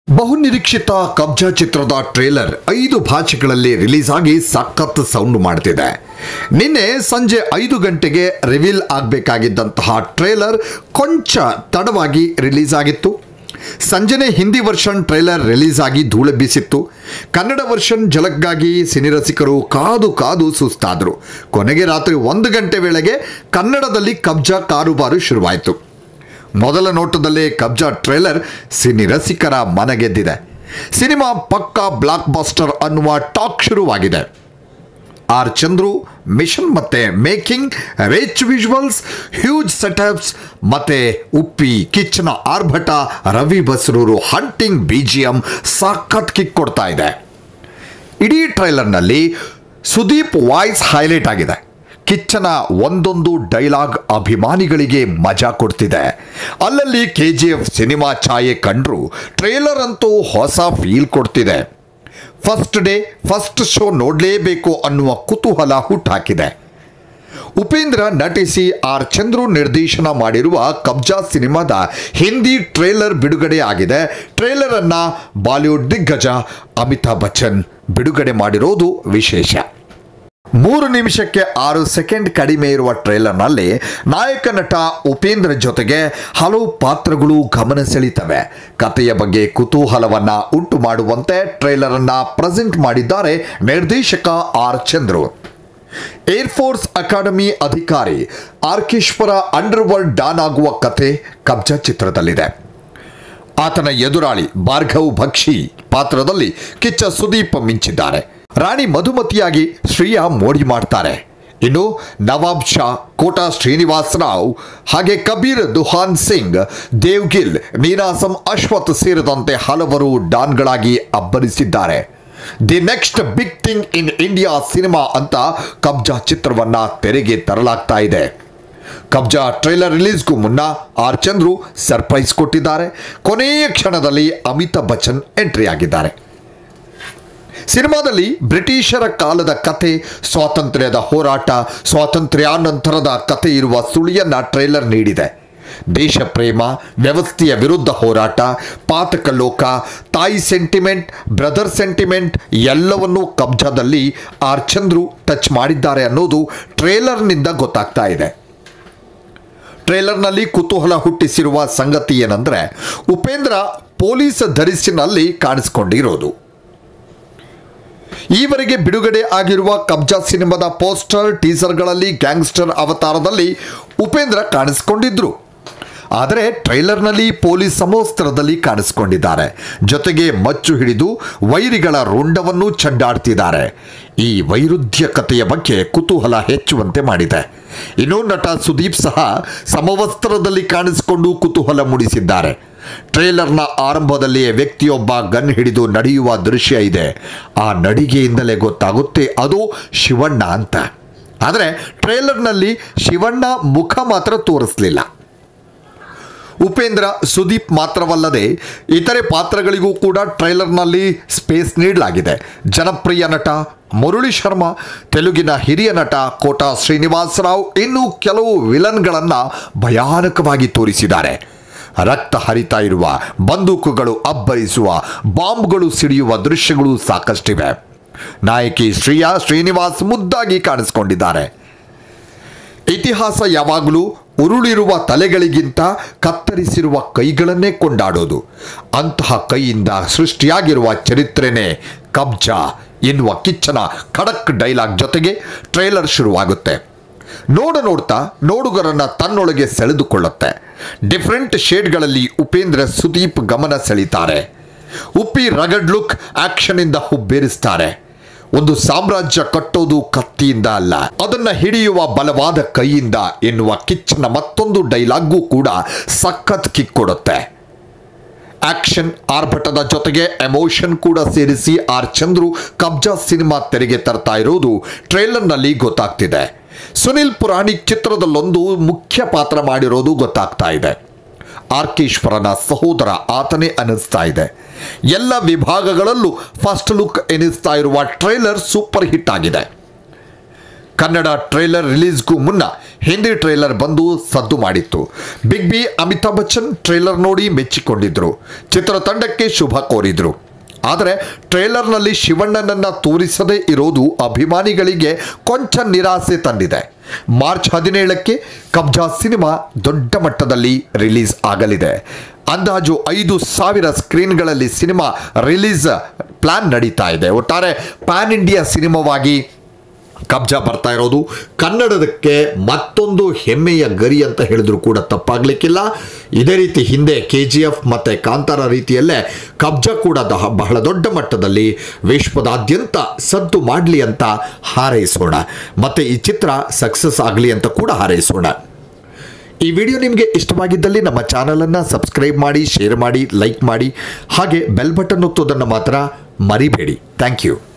ಬಹುನಿರೀಕ್ಷಿತ ಕಬ್ಜಾ ಚಿತ್ರದ ಟ್ರೇಲರ್ ಐದು ಭಾಷೆಗಳಲ್ಲಿ ರಿಲೀಸ್ ಆಗಿ ಸಖತ್ ಸೌಂಡ್ ಮಾಡ್ತಿದೆ ನಿನ್ನೆ ಸಂಜೆ ಐದು ಗಂಟೆಗೆ ರಿವೀಲ್ ಆಗಬೇಕಾಗಿದ್ದಂತಹ ಟ್ರೇಲರ್ ಕೊಂಚ ತಡವಾಗಿ ರಿಲೀಸ್ ಆಗಿತ್ತು ಸಂಜೆನೆ ಹಿಂದಿ ವರ್ಷನ್ ಟ್ರೇಲರ್ ರಿಲೀಸ್ ಆಗಿ ಧೂಳೆಬ್ಬಿಸಿತ್ತು ಕನ್ನಡ ವರ್ಷನ್ ಝಲಕ್ಗಾಗಿ ಸಿನಿರಸಿಕರು ಕಾದು ಕಾದು ಸುಸ್ತಾದರು ಕೊನೆಗೆ ರಾತ್ರಿ ಒಂದು ಗಂಟೆ ವೇಳೆಗೆ ಕನ್ನಡದಲ್ಲಿ ಕಬ್ಜಾ ಕಾರುಬಾರು ಶುರುವಾಯಿತು ಮೊದಲ ನೋಟದಲ್ಲೇ ಕಬ್ಜಾ ಟ್ರೇಲರ್ ಸಿನಿ ರಸಿಕರ ಮನಗೆದ್ದಿದೆ ಸಿನಿಮಾ ಪಕ್ಕಾ ಬ್ಲಾಕ್ ಬಸ್ಟರ್ ಅನ್ನುವ ಟಾಕ್ ಶುರುವಾಗಿದೆ ಆರ್ ಚಂದ್ರು ಮಿಷನ್ ಮತ್ತೆ making rich visuals huge setups ಮತ್ತೆ ಉಪ್ಪಿ ಕಿಚ್ಚನ ಆರ್ಭಟ Ravi Basrur hunting B G M ಸಖತ್ ಕಿಕ್ ಕೊಡ್ತಾ ಇದೆ ಇಡೀ ಟ್ರೈಲರ್ನಲ್ಲಿ ಸುದೀಪ್ ವಾಯ್ಸ್ ಹೈಲೈಟ್ ಆಗಿದೆ ಕಿಚ್ಚನ ಒಂದೊಂದು ಡೈಲಾಗ್ ಅಭಿಮಾನಿಗಳಿಗೆ ಮಜಾ ಕೊಡ್ತಿದೆ ಅಲ್ಲಲ್ಲಿ ಕೆ ಜಿ ಎಫ್ ಸಿನಿಮಾ ಛಾಯೆ ಕಂಡ್ರು ಟ್ರೇಲರ್ ಅಂತೂ ಹೊಸ ಫೀಲ್ ಕೊಡ್ತಿದೆ ಫಸ್ಟ್ ಡೇ ಫಸ್ಟ್ ಶೋ ನೋಡಲೇಬೇಕು ಅನ್ನುವ ಕುತೂಹಲ ಹುಟ್ಟಾಕಿದೆ ಉಪೇಂದ್ರ ನಟಿಸಿ ಆರ್ ಚಂದ್ರು ನಿರ್ದೇಶನ ಮಾಡಿರುವ ಕಬ್ಜಾ ಸಿನಿಮಾದ ಹಿಂದಿ ಟ್ರೇಲರ್ ಬಿಡುಗಡೆ ಆಗಿದೆ ಟ್ರೇಲರ್ ಅನ್ನ ಬಾಲಿವುಡ್ ದಿಗ್ಗಜ ಅಮಿತಾಬ್ ಬಚ್ಚನ್ ಬಿಡುಗಡೆ ಮಾಡಿರೋದು ವಿಶೇಷ ಮೂರು ನಿಮಿಷಕ್ಕೆ ಆರು ಸೆಕೆಂಡ್ ಕಡಿಮೆ ಇರುವ ಟ್ರೇಲರ್ನಲ್ಲಿ ನಾಯಕ ನಟ ಉಪೇಂದ್ರ ಜೊತೆಗೆ ಹಲವು ಪಾತ್ರಗಳು ಗಮನ ಸೆಳೀತವೆ ಕಥೆಯ ಬಗ್ಗೆ ಕುತೂಹಲವನ್ನ ಉಂಟು ಮಾಡುವಂತೆ ಟ್ರೇಲರ್ ಅನ್ನ ಪ್ರೆಸೆಂಟ್ ಮಾಡಿದ್ದಾರೆ ನಿರ್ದೇಶಕ ಆರ್ ಚಂದ್ರು ಏರ್ಫೋರ್ಸ್ ಅಕಾಡೆಮಿ ಅಧಿಕಾರಿ ಆರ್ಕೇಶ್ವರ ಅಂಡರ್ ವರ್ಲ್ಡ್ ಡಾನ್ ಆಗುವ ಕತೆ ಕಬ್ಜಾ ಚಿತ್ರದಲ್ಲಿದೆ ಆತನ ಎದುರಾಳಿ ಭಾರ್ಗವ್ ಭಕ್ಷಿ ಪಾತ್ರದಲ್ಲಿ ಕಿಚ್ಚ ಸುದೀಪ್ ಮಿಂಚಿದ್ದಾರೆ ರಾಣಿ ಮಧುಮತಿಯಾಗಿ ಶ್ರೀಯಾ ಮೋಡಿ ಮಾಡ್ತಾರೆ ಇನ್ನು ನವಾಬ್ ಶಾ ಕೋಟಾ ಶ್ರೀನಿವಾಸ್ ರಾವ್ ಹಾಗೆ ಕಬೀರ್ ದುಹಾನ್ ಸಿಂಗ್ ದೇವ್ಗಿಲ್ ನೀನಾಸಂ ಅಶ್ವಥ್ ಸೇರಿದಂತೆ ಹಲವರು ಡಾನ್ಗಳಾಗಿ ಅಬ್ಬರಿಸಿದ್ದಾರೆ the next big thing in India cinema ಅಂತ ಕಬ್ಜಾ ಚಿತ್ರವನ್ನ ತೆರೆಗೆ ತರಲಾಗ್ತಾ ಇದೆ ಕಬ್ಜಾ ಟ್ರೈಲರ್ ರಿಲೀಸ್ಗೂ ಮುನ್ನ ಆರ್ ಚಂದ್ರು ಸರ್ಪ್ರೈಸ್ ಕೊಟ್ಟಿದ್ದಾರೆ ಕೊನೆಯ ಕ್ಷಣದಲ್ಲಿ ಅಮಿತಾಬ್ ಬಚ್ಚನ್ ಎಂಟ್ರಿ ಆಗಿದ್ದಾರೆ ಸಿನಿಮಾದಲ್ಲಿ ಬ್ರಿಟಿಷರ ಕಾಲದ ಕತೆ ಸ್ವಾತಂತ್ರ್ಯದ ಹೋರಾಟ ಸ್ವಾತಂತ್ರ್ಯಾನಂತರದ ಕತೆ ಇರುವ ಸುಳಿಯನ್ನ ಟ್ರೇಲರ್ ನೀಡಿದೆ ದೇಶ ಪ್ರೇಮ ವ್ಯವಸ್ಥೆಯ ವಿರುದ್ಧ ಹೋರಾಟ ಪಾತಕ ಲೋಕ ತಾಯಿ ಸೆಂಟಿಮೆಂಟ್ ಬ್ರದರ್ ಸೆಂಟಿಮೆಂಟ್ ಎಲ್ಲವನ್ನೂ ಕಬ್ಜಾದಲ್ಲಿ ಆರ್ ಚಂದ್ರು ಟಚ್ ಮಾಡಿದ್ದಾರೆ ಅನ್ನೋದು ಟ್ರೇಲರ್ನಿಂದ ಗೊತ್ತಾಗ್ತಾ ಇದೆ ಟ್ರೇಲರ್ನಲ್ಲಿ ಕುತೂಹಲ ಹುಟ್ಟಿಸಿರುವ ಸಂಗತಿ ಏನಂದ್ರೆ ಉಪೇಂದ್ರ ಪೊಲೀಸ್ ಧರಿಸಿನಲ್ಲಿ ಕಾಣಿಸಿಕೊಂಡಿರೋದು ಈವರೆಗೆ ಬಿಡುಗಡೆ ಆಗಿರುವ ಕಬ್ಜಾ ಸಿನಿಮಾದ ಪೋಸ್ಟರ್ ಟೀಸರ್ಗಳಲ್ಲಿ ಗ್ಯಾಂಗ್ಸ್ಟರ್ ಅವತಾರದಲ್ಲಿ ಉಪೇಂದ್ರ ಕಾಣಿಸಿಕೊಂಡಿದ್ರು ಆದರೆ ಟ್ರೈಲರ್ನಲ್ಲಿ ಪೊಲೀಸ್ ಸಮವಸ್ತ್ರದಲ್ಲಿ ಕಾಣಿಸಿಕೊಂಡಿದ್ದಾರೆ ಜೊತೆಗೆ ಮಚ್ಚು ಹಿಡಿದು ವೈರಿಗಳ ರುಂಡವನ್ನು ಚಡ್ಡಾಡ್ತಿದ್ದಾರೆ ಈ ವೈರುಧ್ಯ ಕಥೆಯ ಬಗ್ಗೆ ಕುತೂಹಲ ಹೆಚ್ಚುವಂತೆ ಮಾಡಿದೆ ಇನ್ನು ನಟ ಸುದೀಪ್ ಸಹ ಸಮವಸ್ತ್ರದಲ್ಲಿ ಕಾಣಿಸಿಕೊಂಡು ಕುತೂಹಲ ಮೂಡಿಸಿದ್ದಾರೆ ಟ್ರೇಲರ್ನ ಆರಂಭದಲ್ಲಿಯೇ ವ್ಯಕ್ತಿಯೊಬ್ಬ ಗನ್ ಹಿಡಿದು ನಡೆಯುವ ದೃಶ್ಯ ಇದೆ ಆ ನಡಿಗೆಯಿಂದಲೇ ಗೊತ್ತಾಗುತ್ತೆ ಅದು ಶಿವಣ್ಣ ಅಂತ ಆದರೆ ಟ್ರೇಲರ್ನಲ್ಲಿ ಶಿವಣ್ಣ ಮುಖ ಮಾತ್ರ ತೋರಿಸಲಿಲ್ಲ ಉಪೇಂದ್ರ ಸುದೀಪ್ ಮಾತ್ರವಲ್ಲದೆ ಇತರೆ ಪಾತ್ರಗಳಿಗೂ ಕೂಡ ಟ್ರೈಲರ್ನಲ್ಲಿ ಸ್ಪೇಸ್ ನೀಡಲಾಗಿದೆ ಜನಪ್ರಿಯ ನಟ ಮುರಳಿ ಶರ್ಮಾ ತೆಲುಗಿನ ಹಿರಿಯ ನಟ ಕೋಟಾ ಶ್ರೀನಿವಾಸ್ ರಾವ್ ಇನ್ನೂ ಕೆಲವು ವಿಲನ್ಗಳನ್ನು ಭಯಾನಕವಾಗಿ ತೋರಿಸಿದ್ದಾರೆ ರಕ್ತ ಹರಿತಾ ಇರುವ ಬಂದೂಕುಗಳು ಅಬ್ಬರಿಸುವ ಬಾಂಬ್ಗಳು ಸಿಡಿಯುವ ದೃಶ್ಯಗಳು ಸಾಕಷ್ಟಿವೆ ನಾಯಕಿ ಶ್ರೀಯಾ ಶ್ರೀನಿವಾಸ್ ಮುದ್ದಾಗಿ ಕಾಣಿಸಿಕೊಂಡಿದ್ದಾರೆ ಇತಿಹಾಸ ಯಾವಾಗಲೂ ಉರುಳಿರುವ ತಲೆಗಳಿಗಿಂತ ಕತ್ತರಿಸಿರುವ ಕೈಗಳನ್ನೇ ಕೊಂಡಾಡೋದು ಅಂತಹ ಕೈಯಿಂದ ಸೃಷ್ಟಿಯಾಗಿರುವ ಚರಿತ್ರೆನೇ ಕಬ್ಜಾ ಎನ್ನುವ ಕಿಚ್ಚನ ಖಡಕ್ ಡೈಲಾಗ್ ಜೊತೆಗೆ ಟ್ರೇಲರ್ ಶುರುವಾಗುತ್ತೆ ನೋಡ ನೋಡ್ತಾ ನೋಡುಗರನ್ನ ತನ್ನೊಳಗೆ ಸೆಳೆದುಕೊಳ್ಳುತ್ತೆ ಡಿಫ್ರೆಂಟ್ ಶೇಡ್ಗಳಲ್ಲಿ ಉಪೇಂದ್ರ ಸುದೀಪ್ ಗಮನ ಸೆಳೀತಾರೆ ಉಪ್ಪಿ ರಗಡ್ ಲುಕ್ ಆಕ್ಷನ್ನಿಂದ ಹುಬ್ಬೇರಿಸ್ತಾರೆ ಒಂದು ಸಾಮ್ರಾಜ್ಯ ಕಟ್ಟೋದು ಕತ್ತಿಯಿಂದ ಅಲ್ಲ ಅದನ್ನ ಹಿಡಿಯುವ ಬಲವಾದ ಕೈಯಿಂದ ಎನ್ನುವ ಕಿಚ್ಚನ ಮತ್ತೊಂದು ಡೈಲಾಗ್ಗೂ ಕೂಡ ಸಖತ್ ಕಿಕ್ ಕೊಡುತ್ತೆ ಆಕ್ಷನ್ ಆರ್ಭಟದ ಜೊತೆಗೆ ಎಮೋಷನ್ ಕೂಡ ಸೇರಿಸಿ ಆರ್ ಚಂದ್ರು ಕಬ್ಜಾ ಸಿನಿಮಾ ತೆರೆಗೆ ತರ್ತಾ ಇರೋದು ಟ್ರೇಲರ್ನಲ್ಲಿ ಗೊತ್ತಾಗ್ತಿದೆ ಸುನಿಲ್ ಪುರಾಣಿಕ್ ಚಿತ್ರದಲ್ಲೊಂದು ಮುಖ್ಯ ಪಾತ್ರ ಮಾಡಿರೋದು ಗೊತ್ತಾಗ್ತಾ ಇದೆ ಆರ್ಕೇಶ್ವರನ ಸಹೋದರ ಆತನೇ ಅನ್ನಿಸ್ತಾ ಇದೆ ಎಲ್ಲ ವಿಭಾಗಗಳಲ್ಲೂ ಫಸ್ಟ್ ಲುಕ್ ಎನಿಸ್ತಾ ಇರುವ ಟ್ರೇಲರ್ ಸೂಪರ್ ಹಿಟ್ ಆಗಿದೆ ಕನ್ನಡ ಟ್ರೇಲರ್ ರಿಲೀಸ್ಗೂ ಮುನ್ನ ಹಿಂದಿ ಟ್ರೇಲರ್ ಬಂದು ಸದ್ದು ಮಾಡಿತ್ತು big B Amitabh Bachchan trailer ನೋಡಿ ಮೆಚ್ಚಿಕೊಂಡಿದ್ರು ಚಿತ್ರತಂಡಕ್ಕೆ ಶುಭ ಕೋರಿದ್ರು ಆದರೆ ಟ್ರೇಲರ್ನಲ್ಲಿ ಶಿವಣ್ಣನನ್ನ ತೋರಿಸದೇ ಇರೋದು ಅಭಿಮಾನಿಗಳಿಗೆ ಕೊಂಚ ನಿರಾಸೆ ತಂದಿದೆ ಮಾರ್ಚ್ ಹದಿನೇಳಕ್ಕೆ ಕಬ್ಜಾ ಸಿನಿಮಾ ದೊಡ್ಡ ಮಟ್ಟದಲ್ಲಿ ರಿಲೀಸ್ ಆಗಲಿದೆ ಅಂದಾಜು ಐದು ಸಾವಿರ ಸ್ಕ್ರೀನ್ಗಳಲ್ಲಿ ಸಿನಿಮಾ ರಿಲೀಸ್ ಪ್ಲಾನ್ ನಡೀತಾ ಇದೆ ಒಟ್ಟಾರೆ ಪ್ಯಾನ್ ಇಂಡಿಯಾ ಸಿನಿಮಾವಾಗಿ ಕಬ್ಜಾ ಬರ್ತಾ ಇರೋದು ಕನ್ನಡದಕ್ಕೆ ಮತ್ತೊಂದು ಹೆಮ್ಮೆಯ ಗರಿ ಅಂತ ಹೇಳಿದ್ರು ಕೂಡ ತಪ್ಪಾಗ್ಲಿಕ್ಕಿಲ್ಲ ಇದೇ ರೀತಿ ಹಿಂದೆ ಕೆ ಜಿ ಎಫ್ ಮತ್ತು ಕಾಂತಾರ ರೀತಿಯಲ್ಲೇ ಕಬ್ಜಾ ಕೂಡ ದಹ- ಬಹಳ ದೊಡ್ಡ ಮಟ್ಟದಲ್ಲಿ ವಿಶ್ವದಾದ್ಯಂತ ಸದ್ದು ಮಾಡಲಿ ಅಂತ ಹಾರೈಸೋಣ ಮತ್ತು ಈ ಚಿತ್ರ ಸಕ್ಸಸ್ ಆಗಲಿ ಅಂತ ಕೂಡ ಹಾರೈಸೋಣ ಈ ವಿಡಿಯೋ ನಿಮಗೆ ಇಷ್ಟವಾಗಿದ್ದಲ್ಲಿ ನಮ್ಮ ಚಾನಲನ್ನು ಸಬ್ಸ್ಕ್ರೈಬ್ ಮಾಡಿ ಶೇರ್ ಮಾಡಿ ಲೈಕ್ ಮಾಡಿ ಹಾಗೆ ಬೆಲ್ ಬಟನ್ ಒತ್ತೋದನ್ನು ಮಾತ್ರ ಮರಿಬೇಡಿ ಥ್ಯಾಂಕ್ ಯು